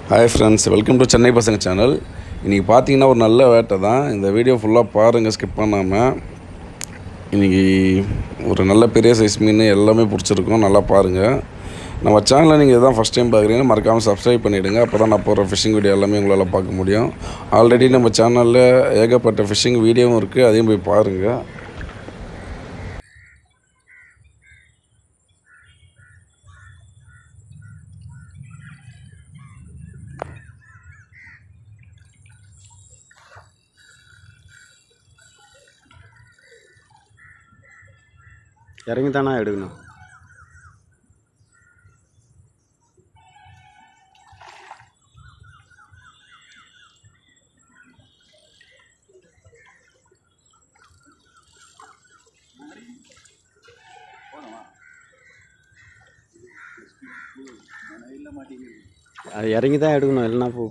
Hi friends welcome to Chennai பசங்க channel இன்றைக்கி பார்த்தீங்கன்னா ஒரு நல்ல வேட்டை தான் இந்த வீடியோ ஃபுல்லாக பாருங்கள் ஸ்கிப் பண்ணாமல் இன்றைக்கி ஒரு நல்ல பெரிய சைஸ் மீன் எல்லாமே பிடிச்சிருக்கும் நல்லா பாருங்கள் நம்ம சேனலை நீங்கள் இதான் ஃபஸ்ட் டைம் பார்க்குறீங்கன்னா மறக்காமல் சப்ஸ்கிரைப் பண்ணிவிடுங்க அப்போ தான் நான் போகிற ஃபிஷிங் வீடியோ எல்லாமே உங்களால் பார்க்க முடியும் ஆல்ரெடி நம்ம சேனலில் ஏகப்பட்ட ஃபிஷிங் வீடியோவும் இருக்குது அதையும் போய் பாருங்கள் இறங்கி தானே எடுக்கணும் அது இறங்கி தான் எடுக்கணும் இல்லைன்னா போ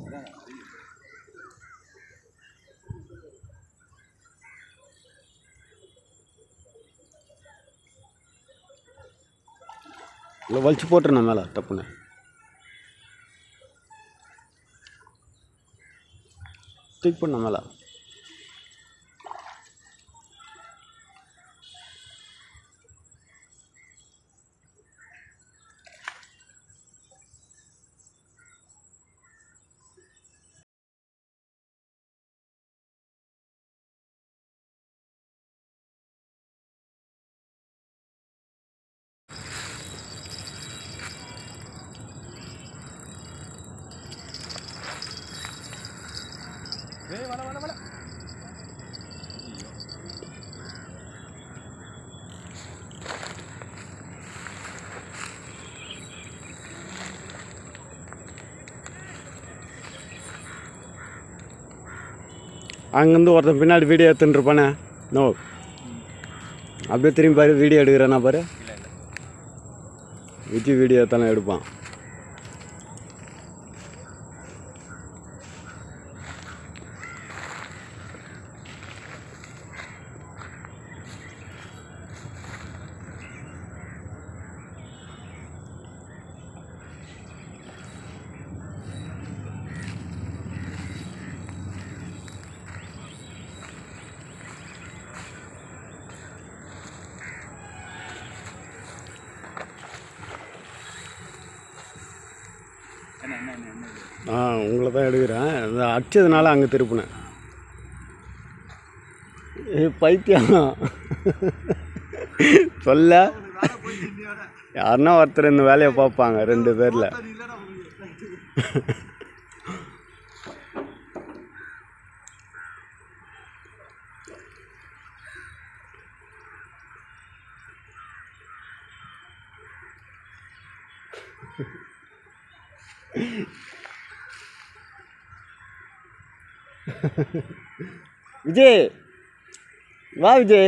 இல்லை வலிச்சு போட்டுருண்ணா மேலே டப்புன்னு தூக்கி பண்ண மேலே அங்கேருந்து ஒருத்தன் பின்னாடி வீடியோ எடுத்துன்னு இருப்பானே நோ அப்படியே திரும்பி பாரு வீடியோ எடுக்கிறேன்னா பாரு விஜய் வீடியோ எடுத்தாலும் எடுப்பான் ஆ உங்களை தான் எடுக்கிறேன் இந்த அடிச்சதுனால அங்கே திருப்பினேன் ஏ பைத்தியம் சொல்ல யாருன்னா ஒருத்தர் இந்த வேலையை பார்ப்பாங்க ரெண்டு பேரில் விஜய் வா விஜய்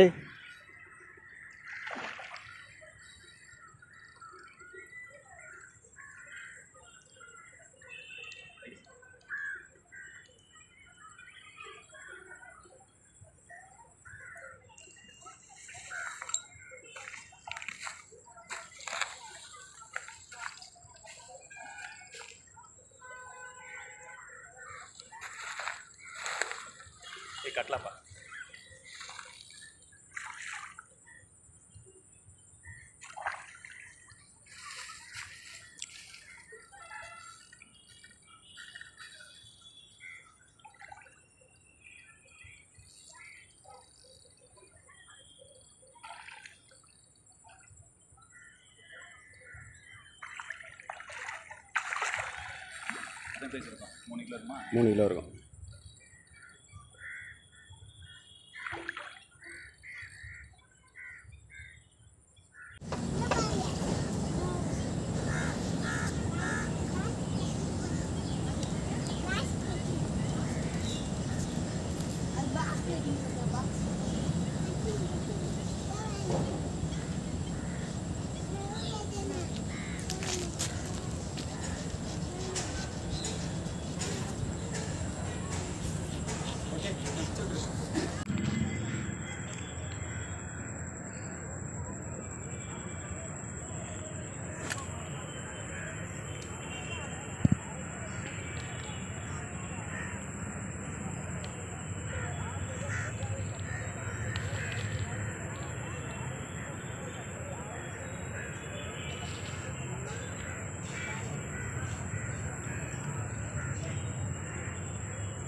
மூணு கிலோ இருக்கும்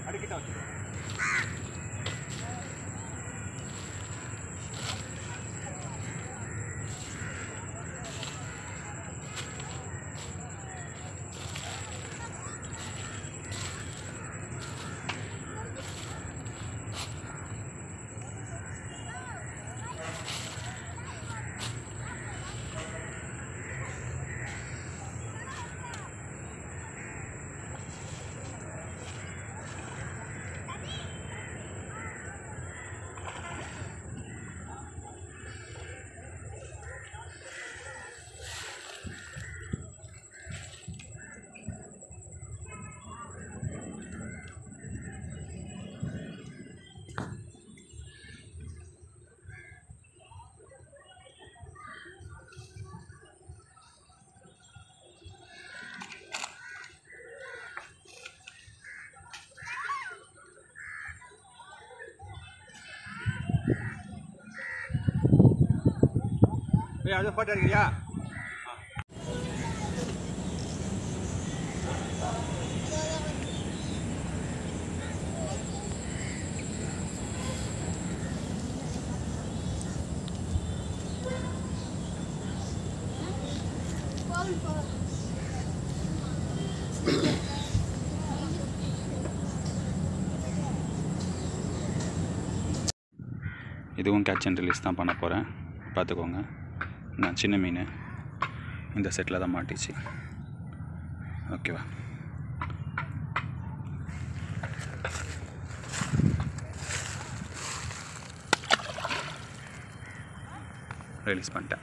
ஏய் அது போட்டோ எடுக்கிறியா இதுவும் கேட்ச் அண்ட் ரிலீஸ் தான் பண்ண போகிறேன் பார்த்துக்கோங்க நான் சின்ன மீன் இந்த செட்டில் தான் மாட்டிச்சு ஓகேவா ரிலீஸ் பண்ணிட்டேன்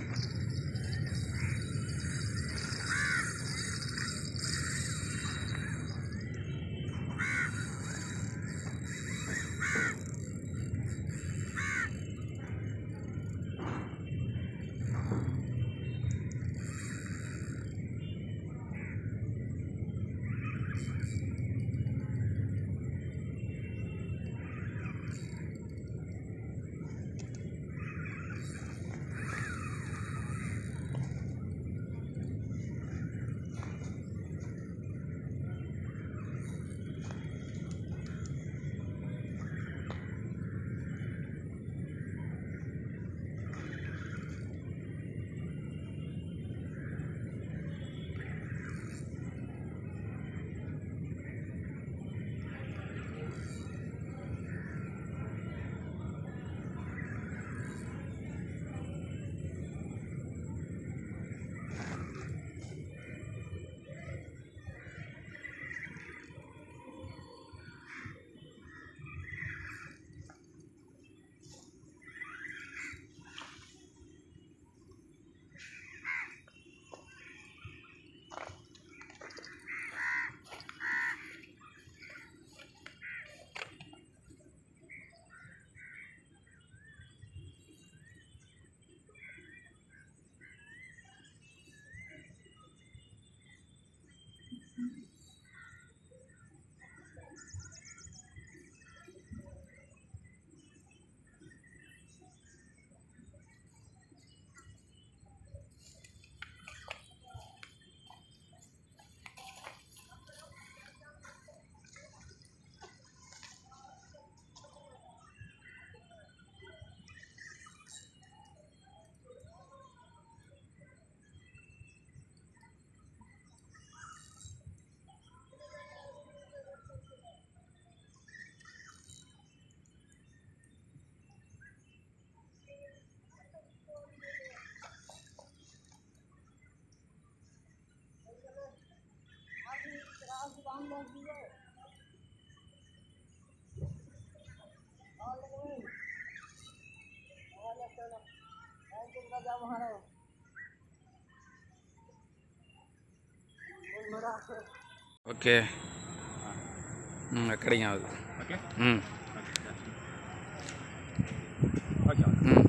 ఓకే ఎక్కడికి కాదు ఓకే ம் ఓకే ம்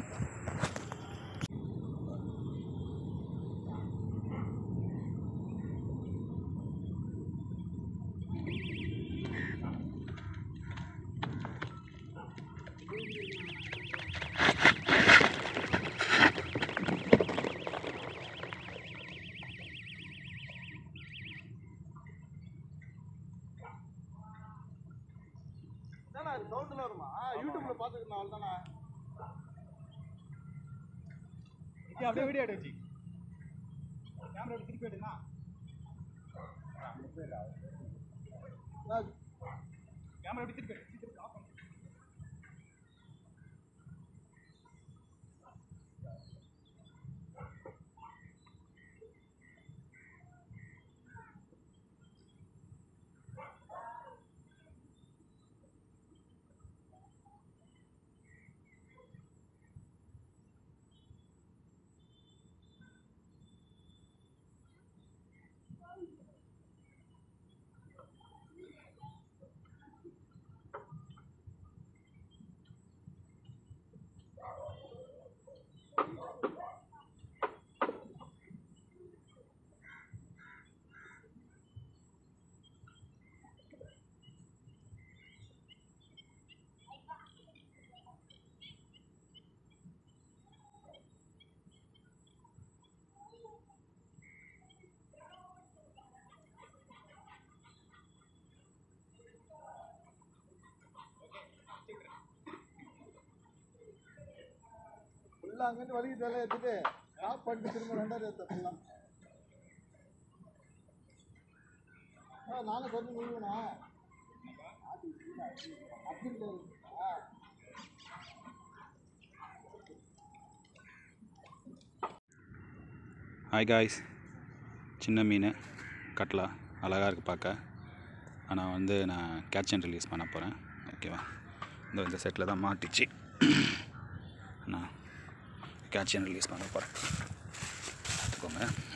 சவுண்டில் வருமா யூடியூப்ல பார்த்துக்கணும் அவள் தானே அப்படியே வீடியோ எடுத்து வச்சு கேமரா திருப்பி எடுனா கேமரா எப்படி திருப்பி எடு. திருப்பி ஆஃப் பண்ணு ஃபுல்லாக அங்கேருந்து வலிக்கு தலை எடுத்துட்டு ஸ்டாப் பண்ணிட்டு திரும்ப ரெண்டாவது எடுத்த ஃபுல்லாக ஆ நானும் சொல்லி முடியுங்கண்ணா அப்படி இல்லை ஆ ஹாய் காய்ஸ் சின்ன மீன் கட்லா அழகாக இருக்குது பார்க்க ஆனால் வந்து நான் கேட்ச் அண்ட் ரிலீஸ் பண்ண போகிறேன் ஓகேவா இந்த இந்த செட்டில் தான் மாட்டிச்சு நான் கேட்ச் அண்ட் ரிலீஸ் பண்ண போகிறேன் பார்த்துக்கோங்க